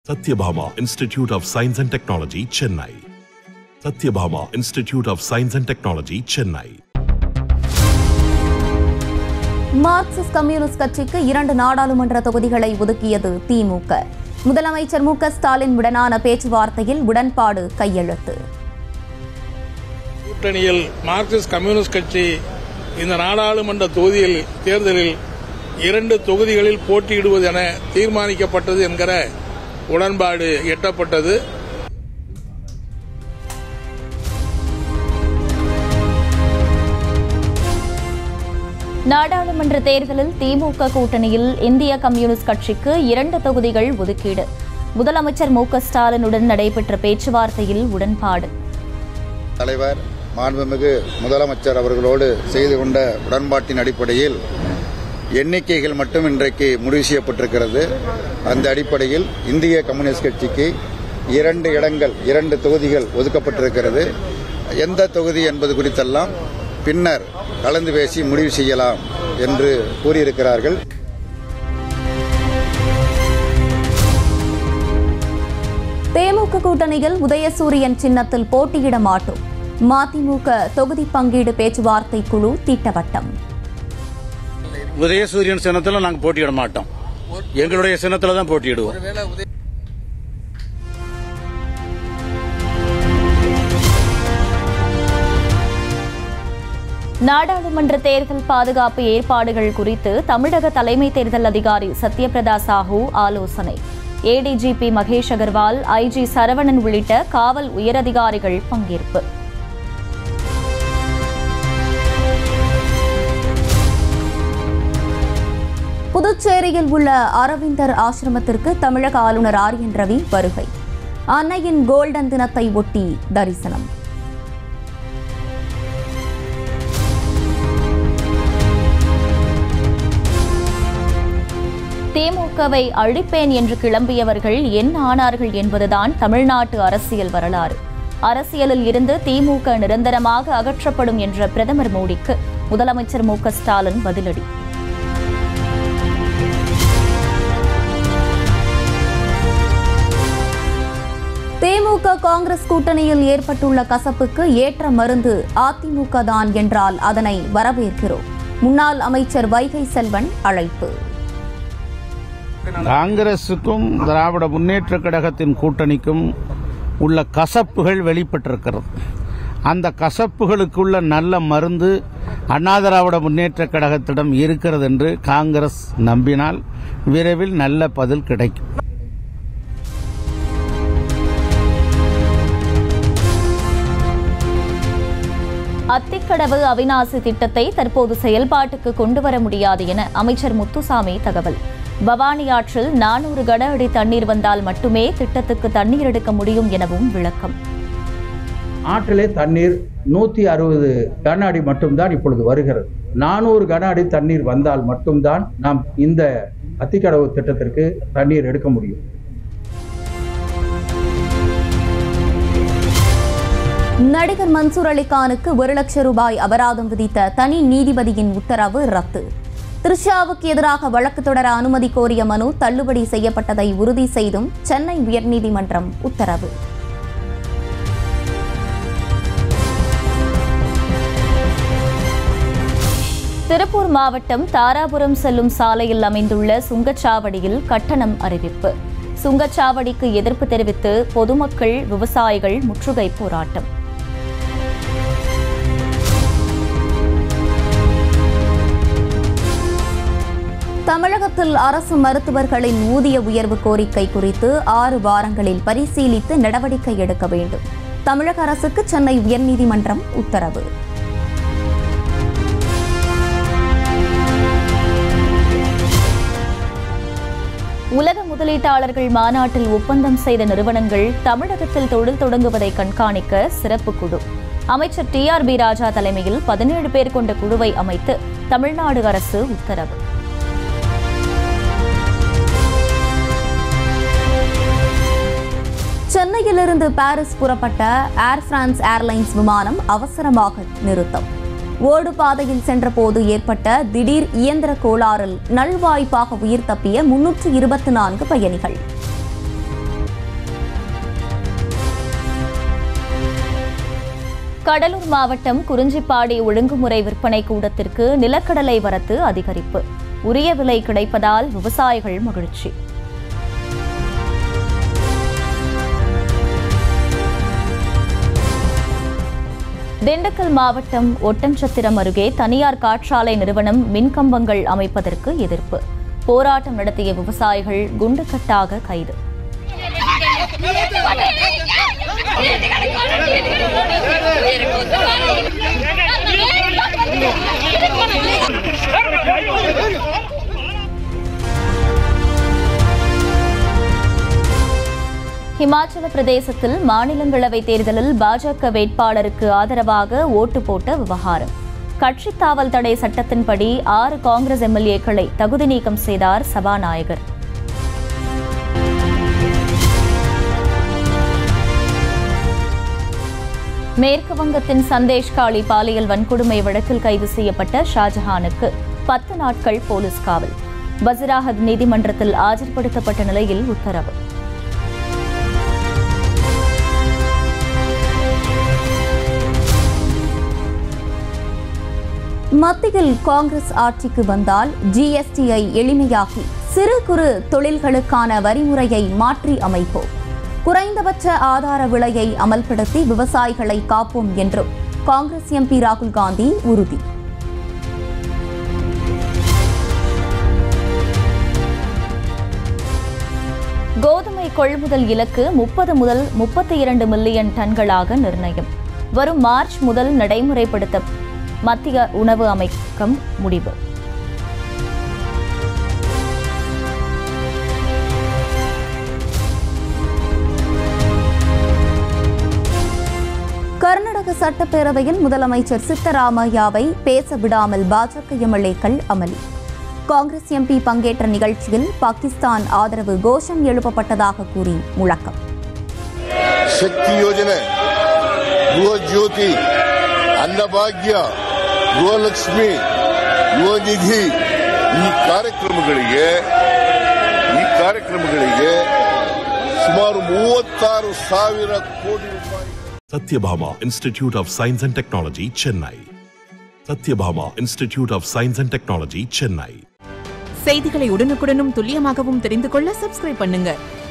Satyabhama Institute of Science and Technology, Chennai. Satyabhama Institute of Science and Technology, Chennai. Marxist communist கட்சிக்கு இரண்டு நாடாளுமன்ற தொகுதிகளை ஒதுக்கியது திமுக முதலமைச்சர் மு க ஸ்டாலின் உடனான பேச்சுவார்த்தையில் உடன்பாடு கையெழுத்து கூட்டணியில் மார்க்சிஸ்ட் கம்யூனிஸ்ட் கட்சி இந்த நாடாளுமன்ற தொகுதியில் தேர்தலில் இரண்டு தொகுதிகளில் போட்டியிடுவது என தீர்மானிக்கப்பட்டது என்கிற உடன்பாடு எட்டப்பட்டது நாடாளுமன்ற தேர்தலில் திமுக கூட்டணியில் இந்திய கம்யூனிஸ்ட் கட்சிக்கு இரண்டு தொகுதிகள் ஒதுக்கீடு முதலமைச்சர் மு க ஸ்டாலினுடன் நடைபெற்ற பேச்சுவார்த்தையில் உடன்பாடு தலைவர் மாண்புமிகு முதலமைச்சர் அவர்களோடு செய்து கொண்ட உடன்பாட்டின் அடிப்படையில் எண்ணிக்கைகள் மட்டும் இன்றைக்கு முடிவு செய்யப்பட்டிருக்கிறது அந்த அடிப்படையில் இந்திய கம்யூனிஸ்ட் கட்சிக்கு இரண்டு இடங்கள் இரண்டு தொகுதிகள் ஒதுக்கப்பட்டிருக்கிறது எந்த தொகுதி என்பது குறித்தெல்லாம் பின்னர் கலந்து பேசி முடிவு செய்யலாம் என்று கூறியிருக்கிறார்கள் தேமுக கூட்டணியில் உதயசூரியன் சின்னத்தில் போட்டியிட மாட்டோம் மதிமுக தொகுதி பங்கீடு பேச்சுவார்த்தை குழு திட்டவட்டம் உதயசூரியன் சின்னத்தில் நாங்கள் போட்டியிட மாட்டோம் எங்களுடைய சின்னத்தில் தான் போட்டியிடுவோம் நாடாளுமன்ற தேர்தல் பாதுகாப்பு ஏற்பாடுகள் குறித்து தமிழக தலைமை தேர்தல் அதிகாரி சத்யபிரதா சாஹூ ஆலோசனை ஏடிஜிபி மகேஷ் அகர்வால் ஐஜி சரவணன் உள்ளிட்ட காவல் உயரதிகாரிகள் பங்கேற்பு புதுச்சேரியில் உள்ள அரவிந்தர் ஆசிரமத்திற்கு தமிழக ஆளுநர் ஆர் என் ரவி வருகை அன்னையின் கோல்டன் தினத்தை ஒட்டி தரிசனம் திமுகவை அழிப்பேன் என்று கிளம்பியவர்கள் என்ன ஆனார்கள் என்பதுதான் தமிழ்நாட்டு அரசியல் வரலாறு அரசியலில் இருந்து திமுக நிரந்தரமாக அகற்றப்படும் என்ற பிரதமர் மோடிக்கு முதலமைச்சர் மு க ஸ்டாலின் பதிலடி தேமுக காங்கிரஸ் கூட்டணியில் ஏற்பட்டுள்ள கசப்புக்கு ஏற்ற மருந்து அதிமுக தான் என்றால் அதனை வரவேற்கிறோம் முன்னாள் அமைச்சர் வைகை செல்வன் அழைப்பு காங்கிரசுக்கும் திராவிட முன்னேற்ற கழகத்தின் கூட்டணிக்கும் உள்ள கசப்புகள் வெளிப்பட்டிருக்கிறது அந்த கசப்புகளுக்குள்ள நல்ல மருந்து அண்ணா திராவிட முன்னேற்ற கழகத்திடம் இருக்கிறது என்று காங்கிரஸ் நம்பினால் விரைவில் நல்ல பதில் கிடைக்கும் அத்திக்கடவு அவிநாசி திட்டத்தை தற்போது செயல்பாட்டுக்கு கொண்டு வர முடியாது என அமைச்சர் முத்துசாமி தகவல் பவானி ஆற்றில் நானூறு கன அடி தண்ணீர் வந்தால் மட்டுமே திட்டத்துக்கு தண்ணீர் எடுக்க முடியும் எனவும் விளக்கம் ஆற்றிலே தண்ணீர் நூற்றி அறுபது கன அடி மட்டும்தான் இப்பொழுது வருகிறது நானூறு கன அடி தண்ணீர் வந்தால் மட்டும்தான் நாம் இந்த அத்திக்கடவு திட்டத்திற்கு தண்ணீர் எடுக்க முடியும் நடிகர் மன்சூர் அலிகானுக்கு ஒரு லட்சம் ரூபாய் அபராதம் விதித்த தனி நீதிபதியின் உத்தரவு ரத்து த்ரிஷாவுக்கு எதிராக வழக்கு தொடர அனுமதி கோரிய மனு தள்ளுபடி செய்யப்பட்டதை உறுதி செய்தும் சென்னை உயர்நீதிமன்றம் உத்தரவு திருப்பூர் மாவட்டம் தாராபுரம் செல்லும் சாலையில் அமைந்துள்ள சுங்கச்சாவடியில் கட்டணம் அறிவிப்பு சுங்கச்சாவடிக்கு எதிர்ப்பு தெரிவித்து பொதுமக்கள் விவசாயிகள் முற்றுகை போராட்டம் தமிழகத்தில் அரசு மருத்துவர்களின் ஊதிய உயர்வு கோரிக்கை குறித்து ஆறு வாரங்களில் பரிசீலித்து நடவடிக்கை எடுக்க வேண்டும் தமிழக அரசுக்கு சென்னை உயர்நீதிமன்றம் உத்தரவு உலக முதலீட்டாளர்கள் மாநாட்டில் ஒப்பந்தம் செய்த நிறுவனங்கள் தமிழகத்தில் தொழில் தொடங்குவதை கண்காணிக்க சிறப்பு குழு அமைச்சர் டி ஆர் பி ராஜா தலைமையில் பதினேழு பேர் கொண்ட குழுவை அமைத்து தமிழ்நாடு அரசு உத்தரவு சென்னையிலிருந்து பாரிஸ் புறப்பட்ட ஏர் பிரான்ஸ் ஏர்லைன்ஸ் விமானம் அவசரமாக நிறுத்தம் ஓடு பாதையில் சென்றபோது ஏற்பட்ட திடீர் இயந்திர கோளாறில் நல்வாய்ப்பாக உயிர் தப்பிய முன்னூற்று இருபத்தி நான்கு பயணிகள் கடலூர் மாவட்டம் குறிஞ்சிப்பாடி ஒழுங்குமுறை விற்பனை கூடத்திற்கு நிலக்கடலை வரத்து அதிகரிப்பு உரிய விலை கிடைப்பதால் விவசாயிகள் மகிழ்ச்சி திண்டுக்கல் மாவட்டம் ஒட்டன்சத்திரம் அருகே தனியார் காற்றாலை நிறுவனம் மின்கம்பங்கள் அமைப்பதற்கு எதிர்ப்பு போராட்டம் நடத்திய விவசாயிகள் குண்டுக்கட்டாக கைது ஹிமாச்சல பிரதேசத்தில் மாநிலங்களவை தேர்தலில் பாஜக வேட்பாளருக்கு ஆதரவாக ஓட்டு போட்ட விவகாரம் கட்சி தாவல் தடை சட்டத்தின்படி ஆறு காங்கிரஸ் எம்எல்ஏக்களை தகுதி நீக்கம் செய்தார் சபாநாயகர் மேற்கு வங்கத்தின் சந்தேஷ் காளி பாலியல் வன்கொடுமை வழக்கில் கைது செய்யப்பட்ட ஷாஜஹானுக்கு பத்து நாட்கள் போலீஸ் காவல் வசிராஹத் நீதிமன்றத்தில் ஆஜர்படுத்தப்பட்ட நிலையில் உத்தரவு மத்தியில் காங்கிரஸ் ஆட்சிக்கு வந்தால் ஜிஎஸ்டியை எளிமையாக்கி சிறு குறு தொழில்களுக்கான வரிமுறையை மாற்றி அமைப்போம் குறைந்தபட்ச ஆதார விலையை அமல்படுத்தி விவசாயிகளை காப்போம் என்றும் காங்கிரஸ் எம்பி ராகுல் காந்தி உறுதி கோதுமை கொள்முதல் இலக்கு முப்பது முதல் முப்பத்தி இரண்டு மில்லியன் டன்களாக நிர்ணயம் வரும் மார்ச் முதல் நடைமுறைப்படுத்த மத்திய உணவு அமைக்கம் முடிவு கர்நாடக சட்டப்பேரவையில் முதலமைச்சர் சித்தராமையாவை பேச விடாமல் பாஜக எம்எல்ஏக்கள் அமளி காங்கிரஸ் எம்பி பங்கேற்ற நிகழ்ச்சியில் பாகிஸ்தான் ஆதரவு கோஷம் எழுப்பப்பட்டதாக கூறி முழக்கம் ಶಕ್ತಿ ಯೋಜನೆ ಗೃಹ ಜ್ಯೋತಿ ಅನ್ನಭಾಗ್ಯ ಗೃಹಲಕ್ಷ್ಮಿ ಯುವ ನಿಧಿ ಈ ಕಾರ್ಯಕ್ರಮಗಳಿಗೆ ಈ ಕಾರ್ಯಕ್ರಮಗಳಿಗೆ ಸುಮಾರು ಮೂವತ್ತಾರು ಸಾವಿರ ಕೋಟಿ ರೂಪಾಯಿ Satyabhama Institute of Science and Technology, Chennai. Satyabhama Institute of Science and Technology, Chennai. செய்திகளை உடனுக்குடனும் துல்லியமாகவும் தெரிந்து கொள்ள சப்ஸ்கிரைப் பண்ணுங்க